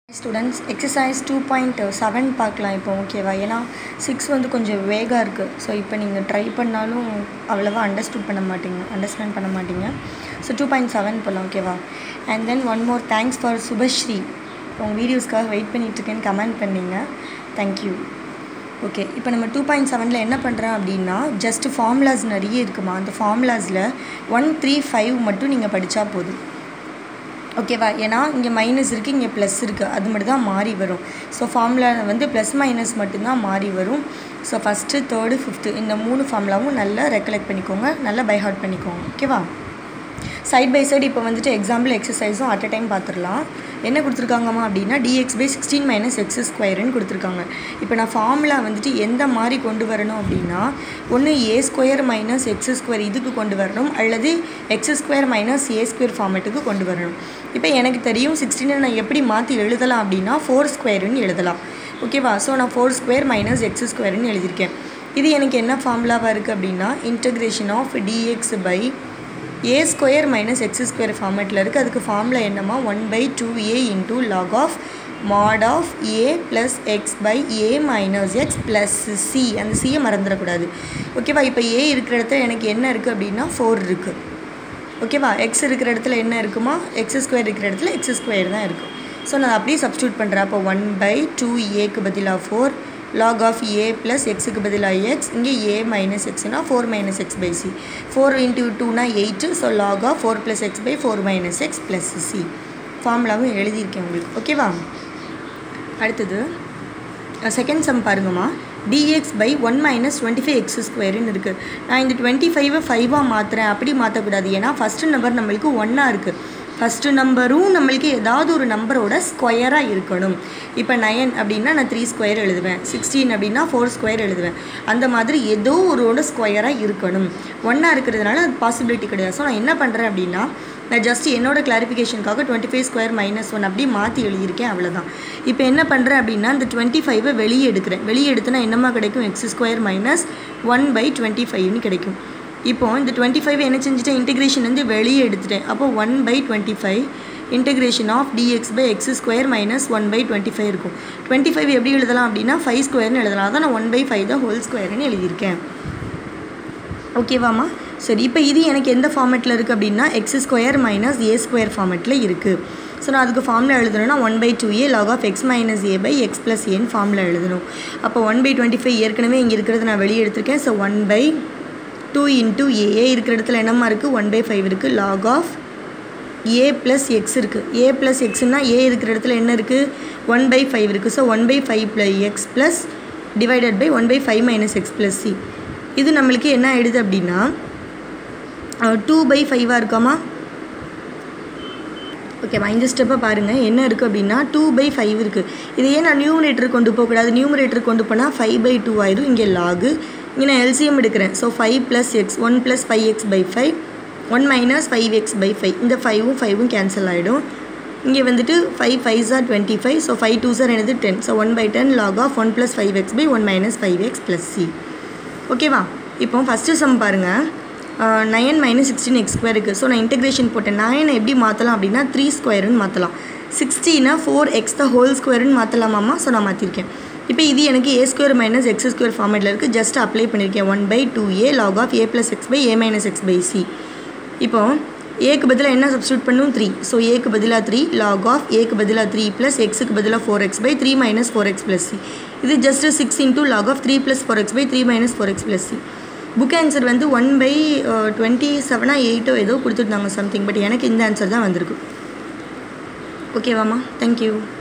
students exercise two point seven பார்க்கலாம் இப்போ ஓகேவா ஏன்னா சிக்ஸ் வந்து கொஞ்சம் வேகாக இருக்குது ஸோ இப்போ நீங்கள் ட்ரை பண்ணாலும் அவ்வளோவா அண்டர்ஸ்டூட் பண்ண மாட்டீங்க அண்டர்ஸ்டாண்ட் பண்ண மாட்டீங்க ஸோ டூ பாயிண்ட் செவன் போகலாம் ஓகேவா and then one more thanks for Subashree உங்கள் வீடியோஸ்க்காக வெயிட் பண்ணிகிட்ருக்கேன்னு கமெண்ட் பண்ணீங்க தேங்க்யூ ஓகே இப்போ நம்ம டூ பாயிண்ட் செவனில் என்ன பண்ணுறோம் அப்படின்னா ஜஸ்ட் ஃபார்முலாஸ் நிறைய இருக்குமா அந்த ஃபார்முலாஸில் ஒன் த்ரீ ஃபைவ் மட்டும் நீங்கள் படித்தா போதும் ஓகேவா ஏன்னா இங்கே மைனஸ் இருக்குது இங்கே ப்ளஸ் இருக்குது அது மட்டும் தான் மாறி வரும் ஸோ ஃபார்முலா வந்து ப்ளஸ் மைனஸ் மட்டும்தான் மாறி வரும் ஸோ ஃபஸ்ட்டு தேர்டு ஃபிஃப்த்து இந்த மூணு ஃபார்முலாவும் நல்லா ரெக்கலெக்ட் பண்ணிக்கோங்க நல்லா பை ஹார்ட் பண்ணிக்கோங்க ஓகேவா சைட் பை சைடு இப்போ வந்துட்டு எக்ஸாம்பிள் எக்ஸசைஸும் அட் அ டைம் பார்த்துடலாம் என்ன கொடுத்துருக்காங்கம்மா அப்படின்னா d x by sixteen minus x ஸ்கொயருன்னு கொடுத்துருக்காங்க இப்போ நான் ஃபார்முலா வந்துட்டு எந்த மாதிரி கொண்டு வரணும் அப்படின்னா ஒன்று a square minus x square இதுக்கு கொண்டு வரணும் அல்லது x square minus a square ஃபார்மேட்டுக்கு கொண்டு வரணும் இப்போ எனக்கு தெரியும் சிக்ஸ்டீனை நான் எப்படி மாற்றி எழுதலாம் அப்படின்னா ஃபோர் ஸ்கொயருன்னு எழுதலாம் ஓகேவா ஸோ நான் ஃபோர் ஸ்கொயர் மைனஸ் எக்ஸ் ஸ்கொயருன்னு எழுதியிருக்கேன் இது எனக்கு என்ன ஃபார்முலாவாக இருக்குது அப்படின்னா integration of d x by a square minus x square ஃபார்மேட்டில் இருக்குது அதுக்கு ஃபார்முலா என்னமா one by two a into log of mod of a plus x by a minus x plus c அந்த சியை மறந்துடக்கூடாது ஓகேவா இப்போ ஏ இருக்கிற இடத்துல எனக்கு என்ன இருக்குது அப்படின்னா ஃபோர் இருக்குது ஓகேவா எக்ஸ் இருக்கிற இடத்துல என்ன இருக்குமா எக்ஸ் ஸ்கொயர் இருக்கிற இடத்துல எக்ஸ் ஸ்கொயர் தான் இருக்குது ஸோ நான் அப்படியே சப்ஸ்டியூட் பண்ணுறேன் அப்போ ஒன் பை டூ ஏக்கு பதிலாக four log of a plus எக்ஸுக்கு பதிலாக எக்ஸ் இங்கே ஏ மைனஸ் எக்ஸ்னா four minus x by c four into டூனா eight so log of four plus x by four minus x plus c ஃபார்முலாவும் எழுதியிருக்கேன் உங்களுக்கு ஓகேவா அடுத்தது செகண்ட் சம் பாருங்கம்மா d x by one minus twenty five x ஸ்கொயருன்னு இருக்குது நான் இந்த டுவெண்ட்டி ஃபைவை ஃபைவாக மாற்றுறேன் அப்படி மாற்றக்கூடாது ஏன்னா ஃபஸ்ட்டு நம்பர் நம்மளுக்கு ஒன்னாக இருக்குது ஃபஸ்ட்டு நம்பரும் நம்மளுக்கு ஏதாவது ஒரு நம்பரோட ஸ்கொயராக இருக்கணும் இப்போ நயன் அப்படின்னா நான் த்ரீ ஸ்கொயர் எழுதுவேன் சிக்ஸ்டீன் அப்படின்னா ஃபோர் ஸ்கொயர் எழுதுவேன் அந்த மாதிரி ஏதோ ஒருவோட ஸ்கொயராக இருக்கணும் ஒன்றா இருக்கிறதுனால அது பாசிபிலிட்டி கிடையாது ஸோ நான் என்ன பண்ணுறேன் அப்படின்னா நான் ஜஸ்ட் என்னோட கிளாரிஃபிகேஷனுக்காக twenty five square minus one அப்படி மாற்றி எழுதியிருக்கேன் அவ்வளோதான் இப்போ என்ன பண்ணுறேன் அப்படின்னா இந்த டுவெண்ட்டி ஃபைவை வெளியே எடுக்கிறேன் வெளியே எடுத்துனா என்னமா கிடைக்கும் x square minus one by twenty ஃபைவ்னு கிடைக்கும் இப்போ இந்த டுவெண்ட்டி ஃபைவ் என்ன செஞ்சுட்டேன் இன்டெகிரேஷன் வந்து வெளியே எடுத்துட்டேன் அப்போ one by twenty five integration of d x by x square minus one by twenty five இருக்கும் டுவெண்ட்டி ஃபைவ் எப்படி எழுதலாம் அப்படின்னா ஃபைவ் ஸ்கொயர்னு எழுதலாம் அதான் நான் ஒன் பை ஃபைவ் தான் ஹோல் ஸ்கொயர்னு எழுதியிருக்கேன் ஓகேவாம்மா சரி இப்போ இது எனக்கு எந்த ஃபார்மேட்டில் இருக்குது அப்படின்னா x square minus a square ஃபார்மேட்டில் இருக்குது ஸோ நான் அதுக்கு ஃபார்மில் எழுதணும்னா one by two a log of x minus a by x plus ஏன்னு ஃபார்மில் எழுதணும் அப்போ ஒன் பை டுவெண்ட்டி ஃபைவ் ஏற்கனவே இங்கே இருக்கிறது நான் வெளியே எடுத்திருக்கேன் so one by two into a a இருக்கிற இடத்துல என்னம்மா இருக்குது ஒன் பை ஃபைவ் இருக்குது log of a plus x இருக்குது ஏ ப்ளஸ் எக்ஸ்னால் ஏ இருக்கிற இடத்துல என்ன இருக்குது ஒன் பை ஃபைவ் இருக்குது so one by five plus x plus divided by one by five minus x plus c இது நம்மளுக்கு என்ன ஆயிடுது அப்படின்னா டூ பை ஃபைவாக இருக்காமா ஓகேவா இந்த ஸ்டெப்பை பாருங்கள் என்ன இருக்குது அப்படின்னா டூ பை ஃபைவ் இருக்குது இதையே நான் நியூமரேட்டர் கொண்டு போகக்கூடாது நியூமரேட்டர் கொண்டு போனால் ஃபைவ் பை டூ ஆயிரும் இங்கே லாகு இங்கே நான் எல்சிஎம் எடுக்கிறேன் so five plus x one plus five x by five one minus five x by five இந்த ஃபைவும் ஃபைவும் கேன்சல் ஆகிடும் இங்கே வந்துட்டு ஃபைவ் ஃபைவ் சார் twenty five so five two சார் எனது ten so one by ten log of one plus five x by one minus five x plus c ஓகேவா இப்போ ஃபஸ்ட்டு சம் பாருங்கள் nine minus sixteen x square இருக்குது so நான் integration போட்டேன் நயனை எப்படி மாற்றலாம் அப்படின்னா த்ரீ ஸ்கொயருன்னு மாற்றலாம் சிக்ஸ்டீனை ஃபோர் எக்ஸ் த ஹோல் ஸ்கொயருன்னு மாற்றலாமாம்மா ஸோ நான் மாற்றிருக்கேன் இப்போ இது எனக்கு a square minus x square ஃபார்மேட்டில் இருக்குது ஜஸ்ட் அப்ளை பண்ணியிருக்கேன் one by two a log of a plus x by a minus x by c இப்போ ஏக்கு பதிலாக என்ன சப்ஸ்டியூட் பண்ணும் த்ரீ ஸோ ஏக்கு பதிலாக த்ரீ லாக் ஆஃப் ஏக்கு பதிலாக த்ரீ ப்ளஸ் எக்ஸுக்கு பதிலாக four x by three minus four x plus c இது just six into log of three plus four x by three minus four x plus c book answer வந்து one by twenty செவனாக எயிட்டோ ஏதோ கொடுத்துருந்தாங்க something but எனக்கு இந்த answer தான் வந்திருக்கு ஓகேவாம்மா தேங்க்யூ